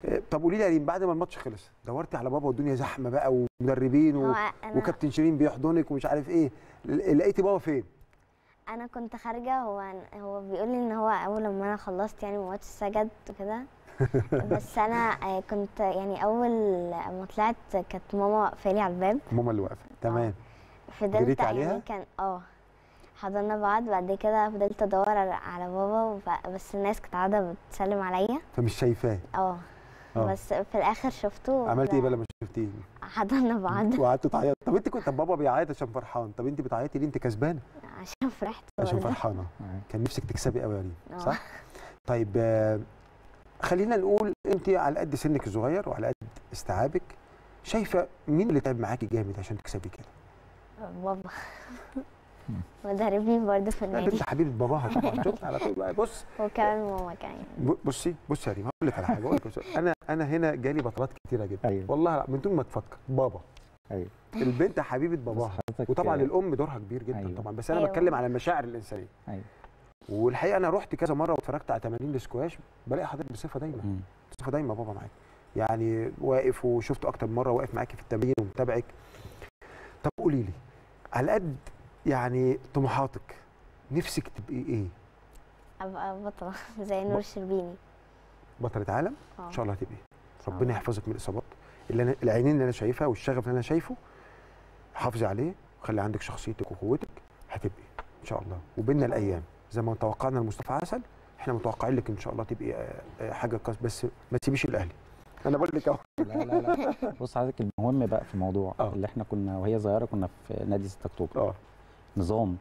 آه، طب قولي لي يا ريم بعد ما الماتش خلص دورتي على بابا والدنيا زحمه بقى ومدربين و... هو انا وكابتن شيرين بيحضنك ومش عارف ايه ل- لقيتي بابا فين؟ انا كنت خارجه هو هو بيقول لي ان هو اول لما انا خلصت يعني الماتش سجد وكده بس انا آه، كنت يعني اول ما طلعت كانت ماما واقفه لي على الباب ماما اللي واقفه تمام فضلت جريتي عليها؟ يعني كان اه حضرنا بعض بعد كده فضلت ادور على على بابا وف- بس الناس كانت قاعده بتسلم عليا فمش شايفاه اه آه. بس في الاخر شفته عملتي ايه بقى لما شفتيه؟ حضرنا بعض وقعدت تعيط طب انت كنت طب بابا بيعيط عشان فرحان طب انت بتعيطي ليه انت كسبانه عشان فرحت عشان برضه. فرحانه كان نفسك تكسبي قوي يا ريم آه. صح طيب آه، خلينا نقول انت على قد سنك الصغير وعلى قد استيعابك شايفه مين اللي تعب معاكي جامد عشان تكسبي كده بابا مدربين برضه في لا ده النادي انت حبيبه باباها طبعا شفت على طول بقى بص وكمان ماما كمان ب- بصي بصي يا ريم هقول لك على حاجه هقول لك بصي. انا انا هنا جالي بطلات كتيره جدا ايوه والله لا، من دون ما تفكر بابا ايوه البنت حبيبه باباها حضرتك وطبعا الام دورها كبير جدا أيوة. طبعا بس انا أيوة. بتكلم على المشاعر الانسانيه ايوه والحقيقه انا رحت كذا مره واتفرجت على تمارين السكواش بلاقي حضرتك بصفه دايما مم. بصفه دايما بابا معاك يعني واقف وشفته اكتر من مره واقف معاكي في التمرين ومتابعك طب قولي لي على قد يعني طموحاتك نفسك تبقي ايه ابقى بطلة زي نور الشربيني بطله عالم اه ان شاء الله هتبقي شاء ربنا الله. يحفظك من الاصابات اللي أنا العينين اللي انا شايفها والشغف اللي انا شايفه حافظي عليه وخلي عندك شخصيتك وقوتك هتبقي ان شاء الله وبيننا الايام زي ما توقعنا لمصطفى عسل احنا متوقعين لك ان شاء الله تبقي آه، آه، حاجه كويس بس ما تسيبيش الاهلي انا بقول لك اهو لا لا لا بص حضرتك المهم بقى في الموضوع آه. اللي احنا كنا وهي صغيره كنا في نادي 6 اكتوبر اه نظام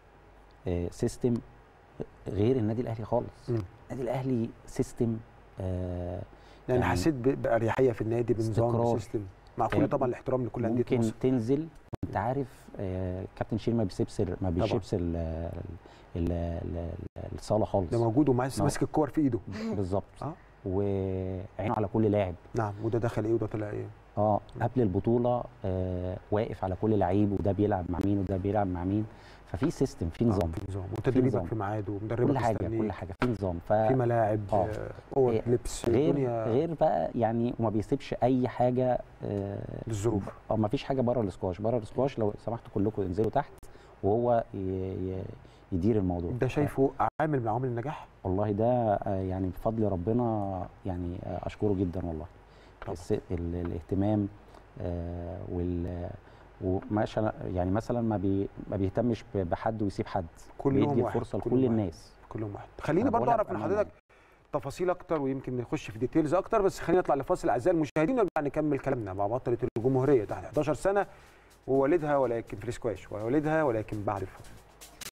آه، سيستم غير النادي الاهلي خالص مم. النادي الاهلي سيستم آه، يعني يعني حسيت ب- باريحيه في النادي بنظام استقرار. سيستم مع كل يعني طبعا الاحترام لكل انديه ممكن مصر تنزل انت عارف آه، كابتن شير ما بيسيبش ما بيسيبش ال- ال- ال- الصاله خالص ده موجود وماسك آه. ماسك الكور في ايده بالظبط آه. وعينه على كل لاعب نعم وده دخل ايه وده طلع ايه اه قبل البطوله آه واقف على كل لعيب وده بيلعب مع مين وده بيلعب مع مين ففي سيستم في آه، نظام في نظام وتدريبك نظام. في ميعاده ومدربك كل حاجه مستنيك. كل حاجه في نظام ف في ملاعب آه. آه، اوض إيه، لبس غير الدنيا غير بقى يعني وما بيسيبش اي حاجه آه للظروف اه ما فيش حاجه بره الاسكواش بره الاسكواش لو سمحتوا كلكم انزلوا تحت وهو ي... ي... يدير الموضوع ده شايفه عامل من عوامل النجاح والله ده آه، يعني بفضل ربنا يعني آه، اشكره جدا والله طبعا. الس... ال... الاهتمام آه وال ومثلا يعني مثلا ما بي... ما بيهتمش ب- بحد ويسيب حد كلهم بيدي واحد، الفرصه كلهم لكل واحد. الناس كلهم واحد خليني أنا برضه بقولها اعرف من بأمانة حضرتك تفاصيل اكتر ويمكن نخش في ديتيلز اكتر بس خلينا نطلع لفاصل اعزائي المشاهدين ونرجع نكمل كلامنا مع بطله الجمهوريه تحت 11 سنه ووالدها ولكن في الاسكواش ووالدها ولكن بعد الفاصل